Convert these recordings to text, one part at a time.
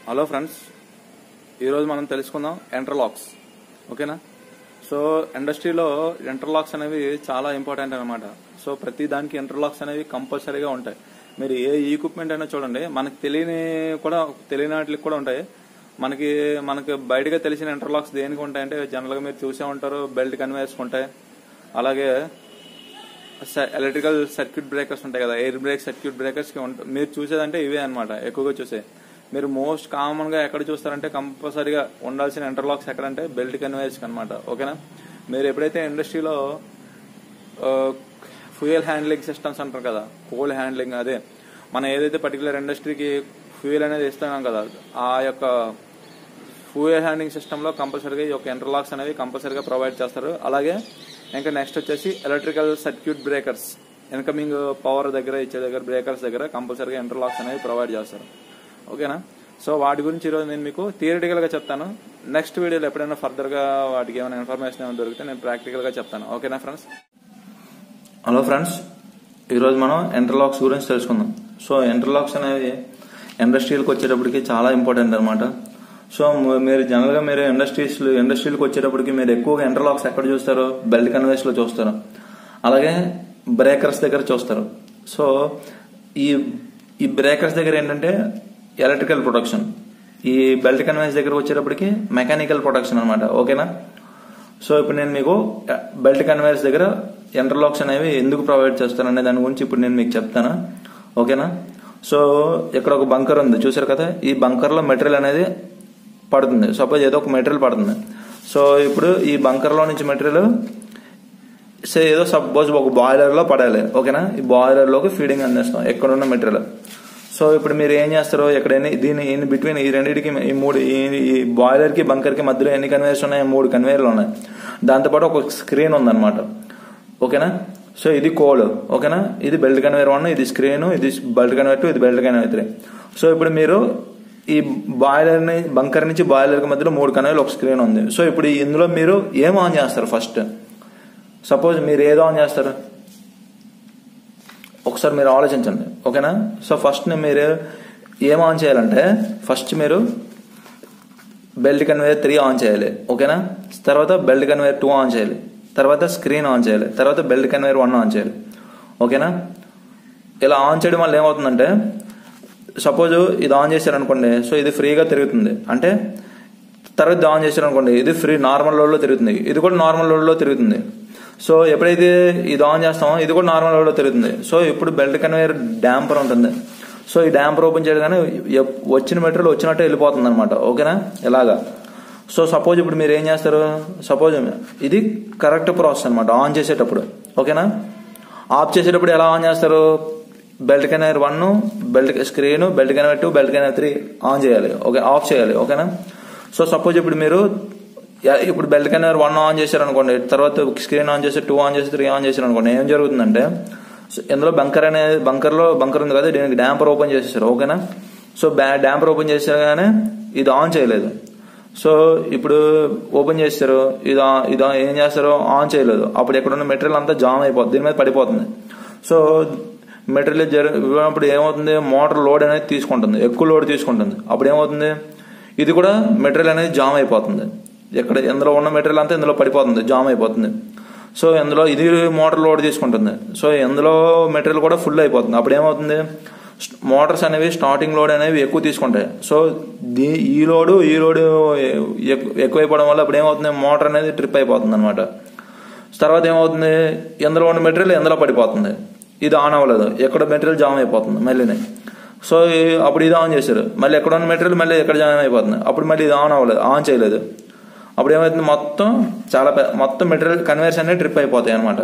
Hello friends ఈరోజు మనం తెలుసుకుందాం ఎంటర్లాక్స్ ఓకేనా సో ఇండస్ట్రీలో ఎంటర్లాక్స్ అనేవి చాలా ఇంపార్టెంట్ అనమాట సో ప్రతి దానికి ఎంటర్లాక్స్ అనేవి కంపల్సరీగా ఉంటాయి మీరు ఏ ఈక్విప్మెంట్ అయినా చూడండి మనకు తెలియని కూడా తెలియని వాటికి కూడా ఉంటాయి మనకి మనకి బయటగా తెలిసిన ఎంటర్లాక్స్ దేనికి ఉంటాయంటే జనరల్గా మీరు చూసే ఉంటారు బెల్ట్ కన్వేయర్స్ ఉంటాయి అలాగే ఎలక్ట్రికల్ సర్క్యూట్ బ్రేకర్స్ ఉంటాయి కదా ఎయిర్ బ్రేక్ సర్క్యూట్ బ్రేకర్స్ కి ఉంటాయి మీరు చూసేదంటే ఇవే అన్నమాట ఎక్కువగా చూసే మీరు మోస్ట్ కామన్ గా ఎక్కడ చూస్తారంటే కంపల్సరీగా ఉండాల్సిన ఇంటర్లాక్స్ ఎక్కడంటే బెల్ట్ కన్వేయర్స్ అనమాట ఓకేనా మీరు ఎప్పుడైతే ఇండస్ట్రీలో ఫ్యూయల్ హ్యాండ్లింగ్ సిస్టమ్స్ అంటారు కదా కోల్ హ్యాండ్లింగ్ అదే మనం ఏదైతే పర్టికులర్ ఇండస్ట్రీకి ఫ్యూయల్ అనేది ఇస్తున్నాం కదా ఆ యొక్క ఫ్యూయల్ హ్యాండింగ్ సిస్టంలో కంపల్సరీగా ఈ యొక్క ఇంటర్లాక్స్ అనేవి కంపల్సరీగా ప్రొవైడ్ చేస్తారు అలాగే ఇంకా నెక్స్ట్ వచ్చేసి electrical circuit breakers incoming power దగ్గర ఇచ్చే దగ్గర బ్రేకర్స్ దగ్గర కంపల్సరీగా ఇంటర్లాక్స్ అనేవి ప్రొవైడ్ చేస్తారు ఓకేనా సో వాటి గురించి ఈరోజు నేను మీకు థియరిటికల్ గా చెప్తాను నెక్స్ట్ వీడియోలో ఎప్పుడైనా ఫర్దర్ గా వాటికి ఏమైనా ఇన్ఫర్మేషన్ ఏమైనా దొరికితే నేను ప్రాక్టికల్ గా చెప్తాను ఓకేనా ఫ్రెండ్స్ హలో ఫ్రెండ్స్ ఈరోజు మనం ఇంటర్లాక్స్ గురించి తెలుసుకుందాం సో ఇంటర్లాక్స్ అనేవి ఇండస్ట్రీలకు వచ్చేటప్పటికి చాలా ఇంపార్టెంట్ అనమాట సో మ- మీరు జనరల్ గా మీరు ఇండస్ట్రీస్ ఇండస్ట్రీలకు వచ్చేటప్పటికి మీరు ఎక్కువగా ఇంటర్లాక్స్ ఎక్కడ చూస్తారు బెల్ట్ కన్వేస్ లో చూస్తారు అలాగే బ్రేకర్స్ దగ్గర చూస్తారు సో ఈ ఈ బ్రేకర్స్ దగ్గర ఏంటంటే ఎలక్ట్రికల్ ప్రొటెక్షన్ ఈ బెల్ట్ కన్వేస్ దగ్గర వచ్చేటప్పటికి మెకానికల్ ప్రొటెక్షన్ అనమాట ఓకేనా సో ఇప్పుడు నేను మీకు బెల్ట్ కన్వేయర్స్ దగ్గర ఇంటర్లాక్స్ అనేవి ఎందుకు ప్రొవైడ్ చేస్తాననే దాని గురించి ఇప్పుడు నేను మీకు చెప్తాను ఓకేనా సో ఇక్కడ ఒక బంకర్ ఉంది చూసారు కదా ఈ బంకర్ లో మెటీరియల్ అనేది పడుతుంది సపోజ్ ఏదో ఒక మెటీరియల్ పడుతుంది సో ఇప్పుడు ఈ బంకర్ లో నుంచి మెటీరియల్ సే ఏదో సపోజ్ ఒక బాయిలర్ లో పడాలి ఓకేనా ఈ బాయిలర్ లోకి ఫీడింగ్ అందిస్తాం ఎక్కడ ఉన్న మెటీరియల్ సో ఇప్పుడు మీరు ఏం చేస్తారు ఎక్కడ ఎన్ని దీని ఇన్ బిట్వీన్ ఈ రెండింటికి ఈ మూడు ఈ- ఈ బాయిలర్ కి బంకర్ కి మధ్యలో ఎన్ని కన్వేయర్స్ ఉన్నాయి మూడు కన్వేయర్లు ఉన్నాయి దాంతోపాటు ఒక స్క్రీన్ ఉందన్నమాట ఓకేనా సో ఇది కోడ్ ఓకేనా ఇది బెల్ట్ కన్వేయర్ వన్ ఇది స్క్రీన్ ఇది బెల్ట్ కన్వేయర్ టూ ఇది బెల్ట్ కన్వేయర్ త్రీ సో ఇప్పుడు మీరు ఈ బాయిలర్ ని బంకర్ నుంచి బాయిలర్ కి మధ్యలో మూడు కన్వేయర్లు ఒక స్క్రీన్ ఉంది సో ఇప్పుడు ఇందులో మీరు ఏం ఆన్ చేస్తారు ఫస్ట్ సపోజ్ మీరు ఏదో ఆన్ చేస్తారు ఒకసారి మీరు ఆలోచించండి ఓకేనా సో ఫస్ట్ మీరు ఏం ఆన్ చేయాలంటే ఫస్ట్ మీరు బెల్ట్ కన్వేయర్ త్రీ ఆన్ చేయాలి ఓకేనా తర్వాత బెల్ట్ కన్వేయర్ టూ ఆన్ చేయాలి తర్వాత స్క్రీన్ ఆన్ చేయాలి తర్వాత బెల్ట్ కన్వేయర్ వన్ ఆన్ చేయాలి ఓకేనా ఇలా ఆన్ చేయడం వల్ల ఏమవుతుందంటే సపోజ్ ఇది ఆన్ చేశారనుకోండి సో ఇది ఫ్రీగా తిరుగుతుంది అంటే తర్వాత ఇది ఆన్ చేశారనుకోండి ఇది ఫ్రీ నార్మల్ లోడ్లో తిరుగుతుంది ఇది కూడా నార్మల్ లోడ్లో తిరుగుతుంది సో ఎప్పుడైతే ఇది ఆన్ చేస్తామో ఇది కూడా నార్మల్ లోడ్లో తిరుగుతుంది సో ఇప్పుడు బెల్ట్ కన్వేయర్ డ్యాంపర్ ఉంటుంది సో ఈ డ్యాంపర్ ఓపెన్ చేయగానే ఎప్- వచ్చిన మెటీరియల్ వచ్చినట్టే వెళ్ళిపోతుంది అనమాట ఓకేనా ఇలాగా సో సపోజ్ ఇప్పుడు మీరు ఏం చేస్తారు సపోజ్ ఇది కరెక్ట్ ప్రాసెస్ అనమాట ఆన్ చేసేటప్పుడు ఓకేనా ఆఫ్ చేసేటప్పుడు ఎలా ఆన్ చేస్తారు belt conveyor one belt screen belt conveyor two belt conveyor three on చేయాలి ఓకే ఆఫ్ చేయాలి ఓకేనా సో సపోజ్ ఇప్పుడు మీరు యా- ఇప్పుడు బెల్ట్ కనర్ వన్ ఆన్ చేశారు అనుకోండి తర్వాత స్క్రీన్ ఆన్ చేసి టూ ఆన్ చేసి త్రీ ఆన్ చేశారు అనుకోండి ఏం జరుగుతుందంటే సో ఇందులో బంకర్ అనేది బంకర్ లో బంకర్ ఉంది కదా దీనికి డ్యాంపర్ ఓపెన్ చేసేసారు ఓకేనా సో బ్యా- డ్యాంపర్ ఓపెన్ చేసాగానే ఇది ఆన్ చేయలేదు సో ఇప్పుడు ఓపెన్ చేస్తారు ఇది ఆ- ఇది ఆ- ఏం చేస్తారు ఆన్ చేయలేదు అప్పుడు ఎక్కడ ఉన్న మెటీరియల్ అంతా జామ్ అయిపోతుంది దీని మీద పడిపోతుంది సో మెటీరియల్ జరిగినప్పుడు ఏమవుతుంది మోటార్ లోడ్ అనేది తీసుకుంటుంది ఎక్కువ లోడ్ తీసుకుంటుంది అప్పుడు ఏమవుతుంది ఇది కూడా మెటీరియల్ అనేది జామ్ అయిపోతుంది ఎక్కడ ఇందులో ఉన్న మెటీరియల్ అంతా ఇందులో పడిపోతుంది జామ్ అయిపోతుంది సో ఇందులో ఇది మోటార్ లోడ్ తీసుకుంటుంది సో ఇందులో మెటీరియల్ కూడా ఫుల్ అయిపోతుంది అప్పుడు ఏమవుతుంది మోటార్స్ అనేవి స్టార్టింగ్ లోడ్ అనేవి ఎక్కువ తీసుకుంటాయి సో దీ ఈ లోడు ఈ లోడు ఎక్కు- ఎక్కువైపోవడం వల్ల అప్పుడు ఏమవుతుంది మోటార్ అనేది ట్రిప్ అయిపోతుంది అనమాట తర్వాత ఏమవుతుంది ఇందులో ఉన్న మెటీరియల్ ఇందులో పడిపోతుంది ఇది ఆన్ అవ్వలేదు ఎక్కడ మెటీరియల్ జామ్ అయిపోతుంది మళ్ళీనే సో ఈ- అప్పుడు ఇది ఆన్ చేశారు మళ్ళీ ఎక్కడ ఉన్న మెటీరియల్ మళ్ళీ ఎక్కడ జామ్ అయిపోతుంది అప్పుడు మళ్ళీ ఇది ఆన్ అవ్వలేదు ఆన్ చేయలేదు అప్పుడు ఏమవుతుంది మొత్తం చాలా పె- మొత్తం మెటీరియల్ కన్వేర్స్ అనేవి ట్రిప్ అయిపోతాయి అనమాట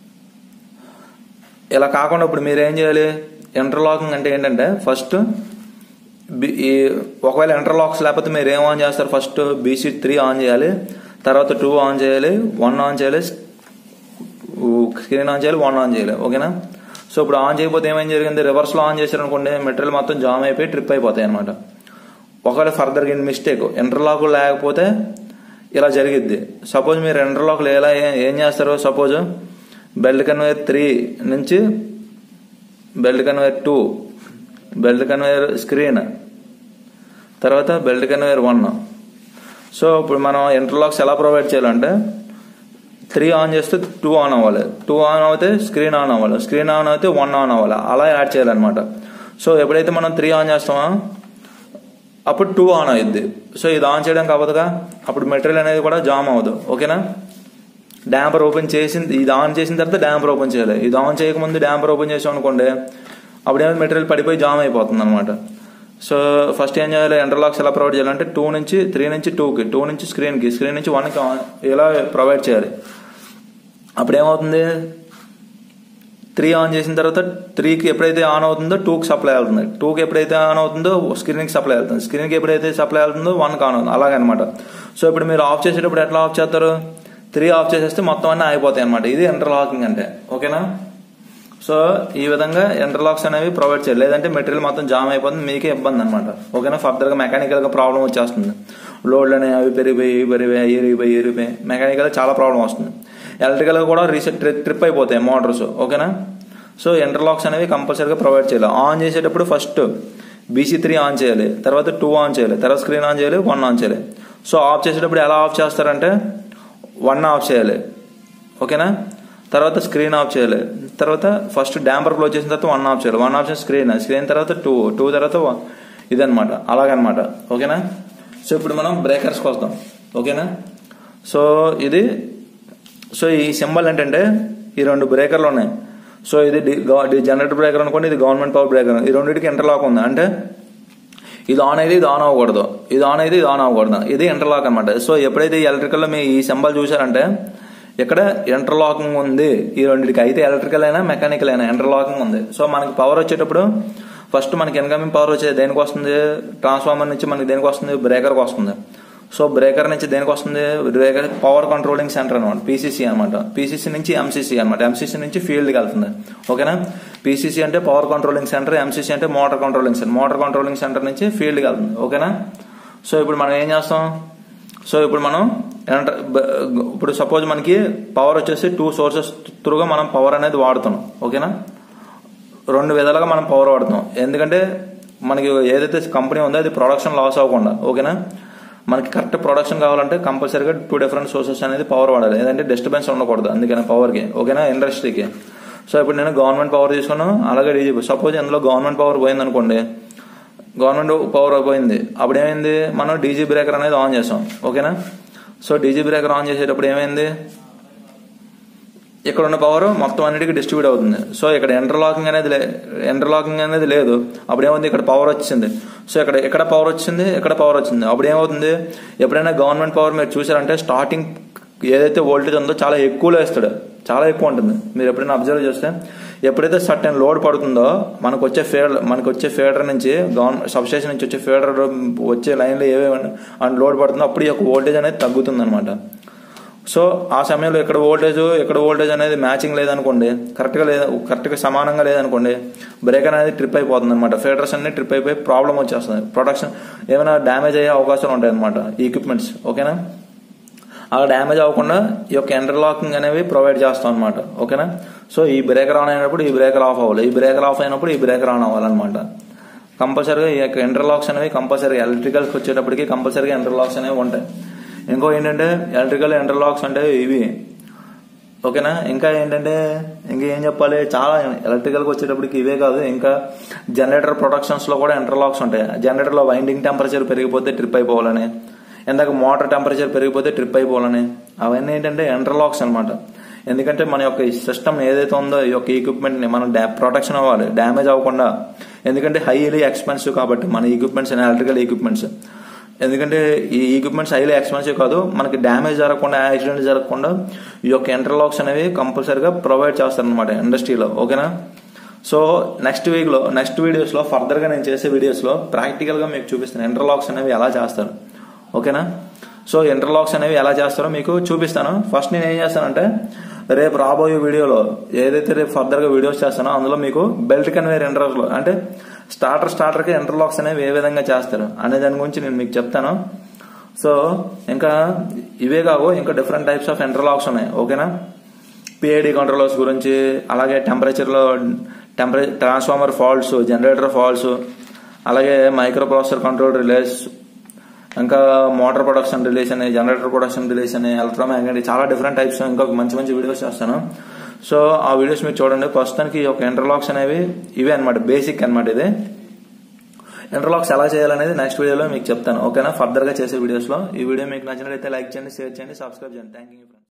ఇలా కాకుండా ఇప్పుడు మీరు ఏం చేయాలి ఇంటర్లాకింగ్ అంటే ఏంటంటే ఫస్ట్ బి- ఈ ఒకవేళ ఇంటర్లాక్స్ లేకపోతే మీరు ఏం ఆన్ చేస్తారు ఫస్ట్ బీసీ త్రీ ఆన్ చేయాలి తర్వాత టూ ఆన్ చేయాలి వన్ ఆన్ చేయాలి స్క్రీన్ ఆన్ చేయాలి వన్ ఆన్ చేయాలి ఓకేనా సో ఇప్పుడు ఆన్ చేయకపోతే ఏమేం జరిగింది రివర్స్ లో ఆన్ చేశారు అనుకోండి మెటీరియల్ మొత్తం జామ్ అయిపోయి ట్రిప్ అయిపోతాయి అనమాట ఒకవేళ ఫర్దర్ గా మిస్టేక్ ఇంటర్లాక్ లేకపోతే ఇలా జరిగిద్ది సపోజ్ మీరు ఇంటర్లాక్ ఎలా ఏ- ఏం చేస్తారు సపోజ్ బెల్ట్ కన్వేయర్ త్రీ నుంచి belt conveyor two belt conveyor screen తర్వాత బెల్ట్ కన్వేయర్ వన్ సో ఇప్పుడు మనం ఇంటర్లాక్స్ ఎలా ప్రొవైడ్ చేయాలంటే త్రీ ఆన్ చేస్తే టూ ఆన్ అవ్వాలి టూ ఆన్ అయితే స్క్రీన్ ఆన్ అవ్వాలి స్క్రీన్ ఆన్ అయితే వన్ ఆన్ అవ్వాలి అలా యాడ్ చేయాలన్నమాట సో ఎప్పుడైతే మనం త్రీ ఆన్ చేస్తామో అప్పుడు టూ ఆన్ అయ్యిద్ది సో ఇది ఆన్ చేయడానికి అవ్వదుగా అప్పుడు మెటీరియల్ అనేది కూడా జామ్ అవ్వదు ఓకేనా డ్యాంపర్ ఓపెన్ చేసిన ఇది ఆన్ చేసిన తర్వాత డ్యాంపర్ ఓపెన్ చేయాలి ఇది ఆన్ చేయకముందు డ్యాంపర్ ఓపెన్ చేసాం అనుకోండి అప్పుడు ఏమైనా మెటీరియల్ పడిపోయి జామ్ అయిపోతుంది అనమాట సో ఫస్ట్ ఏం చేయాలి ఎంటర్లాక్స్ ఎలా ప్రొవైడ్ చేయాలంటే టూ నుంచి త్రీ నుంచి టూకి టూ నుంచి స్క్రీన్కి స్క్రీన్ నుంచి వన్కి ఇలా ప్రొవైడ్ చేయాలి అప్పుడు ఏమవుతుంది త్రీ ఆన్ చేసిన తర్వాత త్రీకి ఎప్పుడైతే ఆన్ అవుతుందో టూకి సప్లై అవుతుంది టూకి ఎప్పుడైతే ఆన్ అవుతుందో స్క్రీన్కి సప్లై అవుతుంది స్క్రీన్కి ఎప్పుడైతే సప్లై అవుతుందో వన్కి ఆన్ అవుతుంది అలాగనమాట సో ఇప్పుడు మీరు ఆఫ్ చేసేటప్పుడు ఎట్లా ఆఫ్ చేస్తారు త్రీ ఆఫ్ చేసేస్తే మొత్తం అన్నీ అయిపోతాయి అనమాట ఇది ఇంటర్లాకింగ్ అంటే ఓకేనా సో ఈ విధంగా ఇంటర్లాక్స్ అనేవి ప్రొవైడ్ చేయాలి లేదంటే మెటీరియల్ మొత్తం జామ్ అయిపోతుంది మీకే ఇబ్బంది అనమాట ఓకేనా ఫర్దర్ గా మెకానికల్ గా ప్రాబ్లం వచ్చేస్తుంది లోడ్లు అనేవి అవి పెరిగిపోయి ఇవి పెరిగిపోయి ఎరిగిపోయి ఎరిగిపోయి మెకానికల్ చాలా ప్రాబ్లం వస్తుంది ఎలక్ట్రికల్ గా కూడా రీసెట్ ట్రిప్ అయిపోతాయి మోటార్స్ ఓకేనా సో ఇంటర్లాక్స్ అనేవి కంపల్సరీగా ప్రొవైడ్ చేయాలి ఆన్ చేసేటప్పుడు ఫస్ట్ బీసీ త్రీ ఆన్ చేయాలి తర్వాత టూ ఆన్ చేయాలి తర్వాత స్క్రీన్ ఆన్ చేయాలి వన్ ఆన్ చేయాలి సో ఆఫ్ చేసేటప్పుడు ఎలా ఆఫ్ చేస్తారంటే వన్ ఆఫ్ చేయాలి ఓకేనా తర్వాత స్క్రీన్ ఆఫ్ చేయాలి తర్వాత ఫస్ట్ డ్యాంపర్ క్లోజ్ చేసిన తర్వాత వన్ ఆఫ్ చేయాలి వన్ ఆప్షన్ స్క్రీన్ స్క్రీన్ తర్వాత టూ టూ తర్వాత one. ఇదన్నమాట అలాగనమాట ఓకేనా సో ఇప్పుడు మనం బ్రేకర్స్కి వస్తాం ఓకేనా సో ఇది సో ఈ సింబల్ ఏంటంటే ఈ రెండు బ్రేకర్లు ఉన్నాయి సో ఇది జనరేటర్ బ్రేకర్ అనుకోండి ఇది గవర్నమెంట్ పవర్ బ్రేకర్ ఈ రెండింటికి ఇంటర్లాక్ ఉంది అంటే ఇది ఆన్ అయితే ఇది ఆన్ అవ్వకూడదు ఇది ఆన్ అయితే ఇది ఆన్ అవ్వకూడదు ఇది ఇంటర్లాక్ అనమాట సో ఎప్పుడైతే ఎలక్ట్రికల్ మీ ఈ సింబల్ చూసారంటే ఇక్కడ ఇంటర్లాకింగ్ ఉంది ఈ రెండింటికి అయితే ఎలక్ట్రికల్ అయినా మెకానికల్ అయినా ఇంటర్లాకింగ్ ఉంది సో మనకి పవర్ వచ్చేటప్పుడు ఫస్ట్ మనకి ఇన్కమింగ్ పవర్ వచ్చేది దేనికి వస్తుంది ట్రాన్స్ఫార్మర్ నుంచి మనకి దేనికి వస్తుంది బ్రేకర్కి వస్తుంది సో బ్రేకర్ నుంచి దేనికి వస్తుంది బ్రేకర్ పవర్ కంట్రోలింగ్ సెంటర్ అనమాట పీసీసీ అనమాట పీసీసీ నుంచి ఎంసీసీ అనమాట ఎంసీసీ నుంచి ఫీల్డ్కి వెళ్తుంది ఓకేనా పీసీసీ అంటే పవర్ కంట్రోలింగ్ సెంటర్ ఎంసీసీ అంటే motor controlling centre motor controlling centre నుంచి ఫీల్డ్కి వెళ్తుంది ఓకేనా సో ఇప్పుడు మనం ఏం చేస్తాం సో ఇప్పుడు మనం ఏంట- బ- ఇప్పుడు సపోజ్ మనకి పవర్ వచ్చేసి టూ సోర్సెస్ త్రూగా మనం పవర్ అనేది వాడుతున్నాం ఓకేనా రెండు విధాలుగా మనం పవర్ వాడుతాం ఎందుకంటే మనకి ఏదైతే కంపెనీ ఉందో అది ప్రొడక్షన్ లాస్ అవ్వకుండా ఓకేనా మనకి కరెక్ట్ ప్రొడక్షన్ కావాలంటే కంపల్సరీగా టూ డిఫరెంట్ సోర్సెస్ అనేది పవర్ వాడాలి ఏదంటే డిస్టర్బెన్స్ ఉండకూడదు అందుకని పవర్కి ఓకేనా ఇండస్ట్రీకి సో ఇప్పుడు నేను గవర్నమెంట్ పవర్ తీసుకున్నాను అలాగే డీజీ సపోజ్ అందులో గవర్నమెంట్ పవర్ పోయింది అనుకోండి గవర్నమెంట్ పవర్ పోయింది అప్పుడు ఏమైంది మనం డీజీ బ్రేకర్ అనేది ఆన్ చేసాం ఓకేనా సో డీజీ బ్రేకర్ ఆన్ చేసేటప్పుడు ఏమైంది ఇక్కడ ఉన్న పవర్ మొత్తం అన్నిటికీ డిస్ట్రిబ్యూట్ అవుతుంది సో ఇక్కడ ఇంటర్లాకింగ్ అనేది లే ఇంటర్లాకింగ్ అనేది లేదు అప్పుడు ఏముంది ఇక్కడ పవర్ వచ్చింది సో ఇక్కడ ఎక్కడ పవర్ వచ్చింది ఎక్కడ పవర్ వచ్చింది అప్పుడు ఏమవుతుంది ఎప్పుడైనా గవర్నమెంట్ పవర్ మీరు చూసారంటే స్టార్టింగ్ ఏదైతే వోల్టేజ్ ఉందో చాలా ఎక్కువలో వేస్తాడు చాలా ఎక్కువ ఉంటుంది మీరు ఎప్పుడైనా అబ్జర్వ్ చేస్తే ఎప్పుడైతే సర్టెన్ లోడ్ పడుతుందో మనకు వచ్చే ఫీడర్ మనకు వచ్చే ఫీడర్ నుంచి గవర్నమెంట్ సబ్స్టేషన్ నుంచి వచ్చే ఫీడర్ వచ్చే లైన్లో ఏవేమి అండ్ లోడ్ పడుతుందో అప్పుడు ఈ యొక్క వోల్టేజ్ అనేది తగ్గుతుంది అనమాట సో ఆ సమయంలో ఇక్కడ వోల్టేజ్ ఇక్కడ వోల్టేజ్ అనేది మ్యాచింగ్ లేదనుకోండి కరెక్ట్గా లేదు కరెక్ట్గా సమానంగా లేదనుకోండి బ్రేకర్ అనేది ట్రిప్ అయిపోతుంది అనమాట ఫీడర్స్ అన్ని ట్రిప్ అయిపోయి ప్రాబ్లం వచ్చేస్తుంది ప్రొడక్షన్ ఏమైనా డ్యామేజ్ అయ్యే అవకాశాలు ఉంటాయి అనమాట ఈక్విప్మెంట్స్ ఓకేనా అలా డ్యామేజ్ అవ్వకుండా ఈ యొక్క ఇంటర్లాకింగ్ అనేవి ప్రొవైడ్ చేస్తాం అనమాట ఓకేనా సో ఈ బ్రేకర్ ఆన్ అయినప్పుడు ఈ బ్రేకర్ ఆఫ్ అవ్వాలి ఈ బ్రేకర్ ఆఫ్ అయినప్పుడు ఈ బ్రేకర్ ఆన్ అవ్వాలన్నమాట కంపల్సరీగా ఈ యొక్క ఇంటర్లాక్స్ అనేవి కంపల్సరీ ఎలక్ట్రికల్కి వచ్చేటప్పటికి కంపల్సరీగా ఇంటర్లాక్స్ అనేవి ఉంటాయి ఇంకో ఏంటంటే ఎలక్ట్రికల్ ఇంటర్లాక్స్ అంటే ఇవి ఓకేనా ఇంకా ఏంటంటే ఇంకా ఏం చెప్పాలి చాలా ఎలక్ట్రికల్కి వచ్చేటప్పటికి ఇవే కాదు ఇంకా జనరేటర్ ప్రొడక్షన్స్ లో కూడా ఇంటర్లాక్స్ ఉంటాయి జనరేటర్ లో వైండింగ్ టెంపరేచర్ పెరిగిపోతే ట్రిప్ అయిపోవాలని ఇందాక మోటార్ టెంపరేచర్ పెరిగిపోతే ట్రిప్ అయిపోవాలని అవన్నీ ఏంటంటే ఇంటర్లాక్స్ అన్నమాట ఎందుకంటే మన యొక్క సిస్టమ్ ఏదైతే ఉందో ఈ యొక్క ఈక్విప్మెంట్ ని మనం ప్రొటెక్షన్ అవ్వాలి డ్యామేజ్ అవ్వకుండా ఎందుకంటే హైలీ ఎక్స్పెన్సివ్ కాబట్టి మన ఈక్విప్మెంట్స్ ఎలక్ట్రికల్ ఈక్విప్మెంట్స్ ఎందుకంటే ఈ ఈక్విప్మెంట్స్ హైలీ ఎక్స్పెన్సివ్ కాదు మనకి డ్యామేజ్ జరగకుండా యాక్సిడెంట్ జరగకుండా ఈ యొక్క ఇంటర్లాక్స్ అనేవి కంపల్సరీగా ప్రొవైడ్ చేస్తారనమాట ఇండస్ట్రీలో ఓకేనా సో నెక్స్ట్ వీక్ లో నెక్స్ట్ వీడియోస్ లో ఫర్దర్ గా నేను చేసే వీడియోస్ లో ప్రాక్టికల్ గా మీకు చూపిస్తాను ఇంటర్లాక్స్ అనేవి ఎలా చేస్తారు ఓకేనా సో ఇంటర్లాక్స్ అనేవి ఎలా చేస్తారో మీకు చూపిస్తాను ఫస్ట్ నేను ఏం చేస్తానంటే రేపు రాబోయే వీడియోలో ఏదైతే రేపు ఫర్దర్ గా వీడియోస్ చేస్తానో అందులో మీకు బెల్ట్ కన్వేర్ ఇంటర్లో అంటే స్టార్టర్ స్టార్టర్ కి ఇంటర్లాక్స్ అనేవి ఏ విధంగా చేస్తారు అనే దాని గురించి నేను మీకు చెప్తాను సో ఇంకా ఇవే కావు ఇంకా డిఫరెంట్ టైప్స్ ఆఫ్ ఇంటర్లాక్స్ ఉన్నాయి ఓకేనా పిఐడి కంట్రోలర్స్ గురించి అలాగే టెంపరేచర్లో టెంపరే ట్రాన్స్ఫార్మర్ ఫాల్ట్స్ జనరేటర్ ఫాల్ట్స్ అలాగే మైక్రో ప్రాసెసర్ కంట్రోల్ రిలేస్ ఇంకా మోటార్ ప్రొడక్షన్ రిలేస్ అని జనరేటర్ ప్రొడక్షన్ రిలేస్ అని ఎలక్ట్రోమాగ్నెటిక్ చాలా డిఫరెంట్ టైప్స్ ఇంకా మంచి మంచి వీడియోస్ చేస్తాను సో ఆ వీడియోస్ మీరు చూడండి ప్రస్తుతానికి ఈ యొక్క ఇంటర్లాక్స్ అనేవి ఇవే అనమాట బేసిక్ అనమాట ఇది ఇంటర్లాక్స్ ఎలా చేయాలనేది నెక్స్ట్ వీడియోలో మీకు చెప్తాను ఓకేనా ఫర్దర్ గా చేసే వీడియోస్ లో ఈ వీడియో మీకు నచ్చినట్లయితే లైక్ చేయండి షేర్ చేయండి సబ్స్క్రైబ్ చేయండి థ్యాంక్ యూ